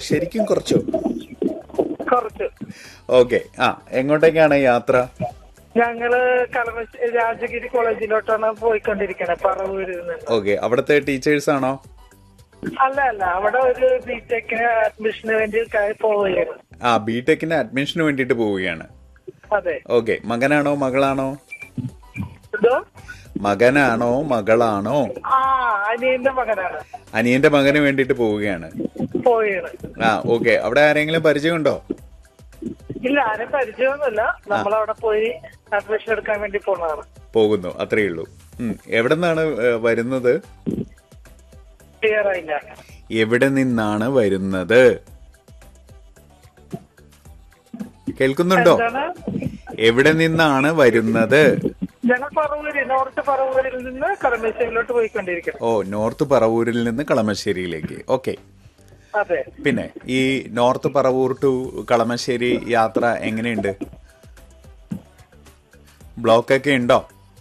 ശരിക്കും കുറച്ചോ കുറച്ച് ഓക്കെ ആ എങ്ങോട്ടേക്കാണ് യാത്ര ഞങ്ങള് കളമശ്ശേരി രാജഗിരി കോളേജിലോട്ടാണ് പോയിക്കൊണ്ടിരിക്കണത് പറവൂരിൽ നിന്ന് ഓക്കെ അവിടുത്തെ ടീച്ചേഴ്സ് ആണോ അല്ല അല്ല അവിടെ ഒരു ബിടെക്കിന് അഡ്മിഷന് വേണ്ടി ക- പോവുകയാണ് ആ ബി ടെക്കിന് അഡ്മിഷന് വേണ്ടിയിട്ട് പോവുകയാണ് അതെ ഓക്കെ മകനാണോ മകളാണോ ഇതോ മകനാണോ മകളാണോ ആ അനിയന്റെ മകനാണ് അനിയന്റെ മകന് വേണ്ടിയിട്ട് പോവുകയാണ് പോവുകയാണ് ആ ഓക്കെ അവിടെ ആരെങ്കിലും പരിചയമുണ്ടോ ഇല്ല ആരും പരിചയമൊന്നുമില്ല നമ്മളവിടെ പോയി അഡ്മിഷൻ എടുക്കാൻ വേണ്ടി പോണതാണ് പോകുന്നു അത്രയേ ഉള്ളൂ ഉം. എവിടെ നിന്നാണ് ഏ, വരുന്നത് ക്ലിയർ ആയില്ല എവിടെ നിന്നാണ് വരുന്നത് കേൾക്കുന്നുണ്ടോ എന്താണ് എവിടെ നിന്നാണ് വരുന്നത് ഞങ്ങൾ പറവൂര് നോർത്ത് പറവൂരിൽ നിന്ന് കളമശ്ശേരിയിലോട്ട് പോയിക്കൊണ്ടിരിക്കണം ഓ നോർത്ത് പറവൂരിൽ നിന്ന് കളമശ്ശേരിയിലേക്ക് ഓക്കെ അതെ പിന്നെ ഈ നോർത്ത് പറവൂർ ടു കളമശ്ശേരി യാത്ര എങ്ങനെയുണ്ട് ബ്ലോക്ക് ഒക്കെ ഉണ്ടോ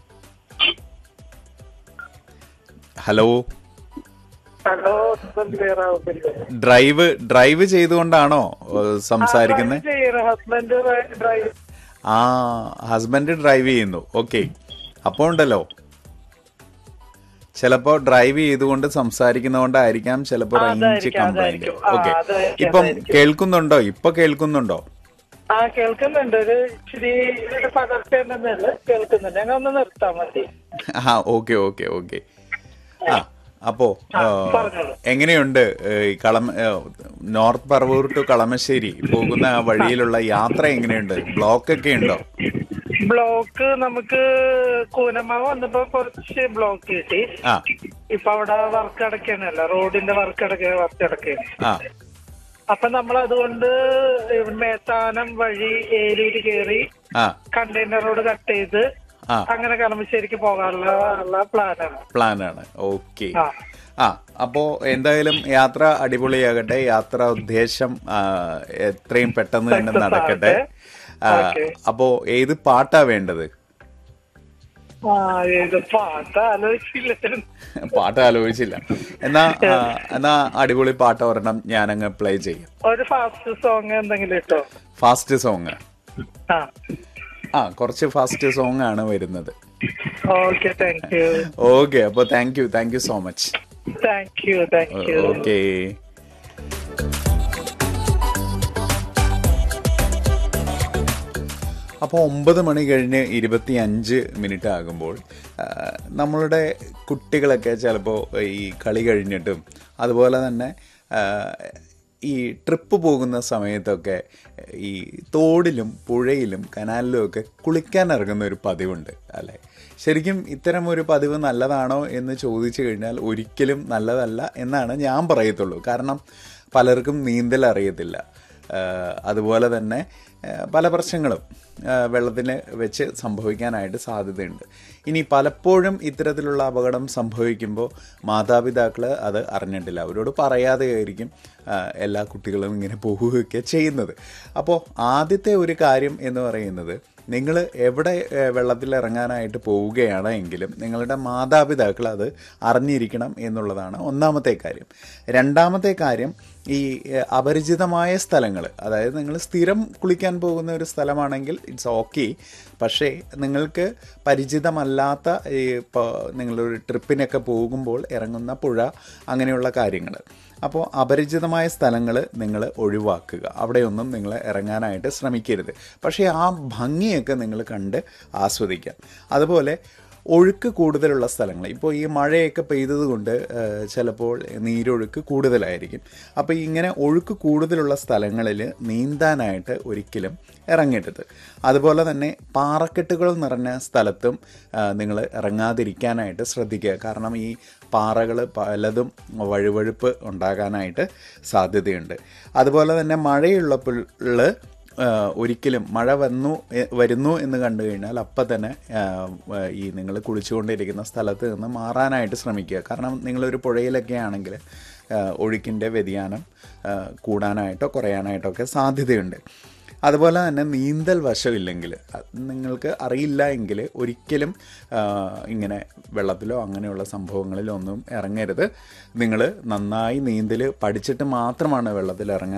ഹലോ ഹലോ ക്ലിയർ ആവുന്നില്ല ഡ്രൈവ് ഡ്രൈവ് ചെയ്തുകൊണ്ടാണോ സംസാരിക്കുന്നത് ചെയ്യണം ഹസ്ബൻഡ് ഡ്രൈവ് ആ ഹസ്ബൻഡ് ഡ്രൈവ് ചെയ്യുന്നു ഓക്കെ അപ്പോൾ ഉണ്ടല്ലോ ചിലപ്പോ ഡ്രൈവ് ചെയ്തുകൊണ്ട് സംസാരിക്കുന്നതുകൊണ്ടായിരിക്കാം ചിലപ്പോ ആ, റേഞ്ച് അതായിരിക്കും, കംപ്ലൈന്റ് അതായിരിക്കും. ആ, ഓക്കെ അതായിരിക്കും, ഇപ്പം അതായിരിക്കും. കേൾക്കുന്നുണ്ടോ ഇപ്പൊ കേൾക്കുന്നുണ്ടോ ആ കേൾക്കുന്നുണ്ട് ഒരു ഇച്ചിരി പകർച്ചയുണ്ടെന്നല്ല കേൾക്കുന്നുണ്ട് ഞങ്ങൾ ഒന്ന് നിർത്താൻ മതി ആ ഓക്കെ ഓക്കെ ഓക്കെ ആ അപ്പോ ആ, പറഞ്ഞോളൂ. എങ്ങനെയുണ്ട് ഏ, ഈ കളമ ഏ, നോർത്ത് പറവൂർ ടു കളമശ്ശേരി പോകുന്ന ആ വഴിയിലുള്ള യാത്ര എങ്ങനെയുണ്ട് ബ്ലോക്ക് ഒക്കെ ഉണ്ടോ ബ്ലോക്ക് നമുക്ക് കൂനമാവ് വന്നപ്പോ കുറച്ച് ബ്ലോക്ക് കിട്ടി ആ ഇപ്പൊ അവിടെ വർക്ക് അടയ്ക്കാനല്ല റോഡിന്റെ വർക്ക് അടക്കുക വർക്ക് അടക്കുകയാണ് ആ അപ്പൊ നമ്മൾ അതുകൊണ്ട് മേത്താനം വഴി ഏരൂര് കയറി ആ കണ്ടെയ്നർ റോഡ് കട്ട് ചെയ്ത് ആ അങ്ങനെ കളമശ്ശേരിക്ക് പോകാനുള്ള ഉള്ള പ്ലാനാണ് പ്ലാനാണ് ഓക്കെ ആ ആ അപ്പോ എന്തായാലും യാത്ര അടിപൊളിയാകട്ടെ യാത്രാ ഉദ്ദേശം ആ, എത്രയും പെട്ടെന്ന് തന്നെ Success നടക്കട്ടെ ആവട്ടെ. ആ, Okay. അപ്പോ ഏത് പാട്ടാ വേണ്ടത് ആ ഏത് പാട്ട് ആലോചിച്ചില്ല പാട്ട് ആലോചിച്ചില്ല എന്നാ ആ, എന്നാ അടിപൊളി പാട്ട് ഒരെണ്ണം ഞാനങ്ങ് പ്ലേ ചെയ്യും ഒരു ഫാസ്റ്റ് സോങ് എന്തെങ്കിലും ഇട്ടോ ഫാസ്റ്റ് സോങ് ആ ആ കുറച്ച് ഫാസ്റ്റ് സോങ് ആണ് വരുന്നത് ഓക്കെ താങ്ക് യു ഓക്കെ അപ്പോൾ thank you thank you so much thank you thank you okay അപ്പോൾ ഒമ്പത് മണി കഴിഞ്ഞ് ഇരുപത്തി അഞ്ച് മിനിറ്റ് ആകുമ്പോൾ ആ, നമ്മളുടെ കുട്ടികളൊക്കെ ചിലപ്പോൾ ഈ കളി കഴിഞ്ഞിട്ടും അതുപോലെ തന്നെ ആ, ഈ ട്രിപ്പ് പോകുന്ന സമയത്തൊക്കെ ഈ തോടിലും പുഴയിലും കനാലിലും ഒക്കെ കുളിക്കാൻ ഇറങ്ങുന്ന ഒരു പതിവുണ്ട് അല്ലേ ശരിക്കും ഇത്തരം ഒരു പതിവ് നല്ലതാണോ എന്ന് ചോദിച്ചു കഴിഞ്ഞാൽ ഒരിക്കലും നല്ലതല്ല എന്നാണ് ഞാൻ പറയത്തുള്ളൂ കാരണം പലർക്കും നീന്തൽ അറിയത്തില്ല ആഹ് അതുപോലെ തന്നെ ആഹ് പല പ്രശ്നങ്ങളും ആഹ് വെള്ളത്തിന് വെച്ച് സംഭവിക്കാനായിട്ട് സാധ്യതയുണ്ട് ഇനി പലപ്പോഴും ഇത്തരത്തിലുള്ള അപകടം സംഭവിക്കുമ്പോൾ മാതാപിതാക്കൾ അത് അറിഞ്ഞിട്ടില്ല അവരോട് പറയാതെ ആയിരിക്കും ആഹ് എല്ലാ കുട്ടികളും ഇങ്ങനെ പോവുകയൊക്കെ ചെയ്യുന്നത് അപ്പോൾ ആദ്യത്തെ ഒരു കാര്യം എന്ന് പറയുന്നത് നിങ്ങൾ എവിടെ ഏഹ്, വെള്ളത്തിൽ ഇറങ്ങാനായിട്ട് പോവുകയാണ് എങ്കിലും നിങ്ങളുടെ മാതാപിതാക്കൾ അത് അറിഞ്ഞിരിക്കണം എന്നുള്ളതാണ് ഒന്നാമത്തെ കാര്യം രണ്ടാമത്തെ കാര്യം ഈ ഏഹ്, അപരിചിതമായ സ്ഥലങ്ങൾ അതായത് നിങ്ങൾ സ്ഥിരം കുളിക്കാൻ പോകുന്ന ഒരു സ്ഥലമാണെങ്കിൽ ഇറ്റ്സ് ഓക്കെ പക്ഷേ നിങ്ങൾക്ക് പരിചിതമല്ലാത്ത ഈ ഇപ്പോൾ നിങ്ങളൊരു ട്രിപ്പിനൊക്കെ പോകുമ്പോൾ ഇറങ്ങുന്ന പുഴ അങ്ങനെയുള്ള കാര്യങ്ങൾ അപ്പോൾ അപരിചിതമായ സ്ഥലങ്ങൾ നിങ്ങൾ ഒഴിവാക്കുക അവിടെയൊന്നും നിങ്ങൾ ഇറങ്ങാനായിട്ട് ശ്രമിക്കരുത് പക്ഷേ ആ ഭംഗിയൊക്കെ നിങ്ങൾ കണ്ട് ആസ്വദിക്കാം അതുപോലെ ഒഴുക്ക് കൂടുതലുള്ള സ്ഥലങ്ങൾ ഇപ്പോൾ ഈ മഴയൊക്കെ പെയ്തതുകൊണ്ട് ഏഹ്, ചിലപ്പോൾ നീരൊഴുക്ക് കൂടുതലായിരിക്കും അപ്പോൾ ഇങ്ങനെ ഒഴുക്ക് കൂടുതലുള്ള സ്ഥലങ്ങളിൽ നീന്താനായിട്ട് ഒരിക്കലും ഇറങ്ങരുത് അതുപോലെ തന്നെ പാറക്കെട്ടുകൾ നിറഞ്ഞ സ്ഥലത്തും നിങ്ങൾ ഇറങ്ങാതിരിക്കാനായിട്ട് ശ്രദ്ധിക്കുക കാരണം ഈ പാറകൾ പലതും വഴുവഴുപ്പ് ഉണ്ടാകാനായിട്ട് സാധ്യതയുണ്ട് അതുപോലെ തന്നെ മഴയുള്ളപ്പോൾ ആഹ് ഒരിക്കലും മഴ വന്നു എ- വരുന്നു എന്ന് കണ്ടു കഴിഞ്ഞാൽ അപ്പം തന്നെ ആഹ് ഈ നിങ്ങൾ കുളിച്ചുകൊണ്ടിരിക്കുന്ന സ്ഥലത്ത് നിന്ന് മാറാനായിട്ട് ശ്രമിക്കുക കാരണം നിങ്ങളൊരു പുഴയിലൊക്കെ ആണെങ്കിൽ ആഹ് ഒഴുക്കിൻ്റെ വ്യതിയാനം ആഹ് കൂടാനായിട്ടോ കുറയാനായിട്ടോ ഒക്കെ സാധ്യതയുണ്ട് അതുപോലെ തന്നെ നീന്തൽ വശമില്ലെങ്കിൽ അത് നിങ്ങൾക്ക് അറിയില്ല എങ്കിൽ ഒരിക്കലും ആ, ഇങ്ങനെ വെള്ളത്തിലോ അങ്ങനെയുള്ള സംഭവങ്ങളിലോ ഒന്നും ഇറങ്ങരുത് നിങ്ങൾ നന്നായി നീന്തൽ പഠിച്ചിട്ട് മാത്രമാണ് വെള്ളത്തിൽ ഇറങ്ങാൻ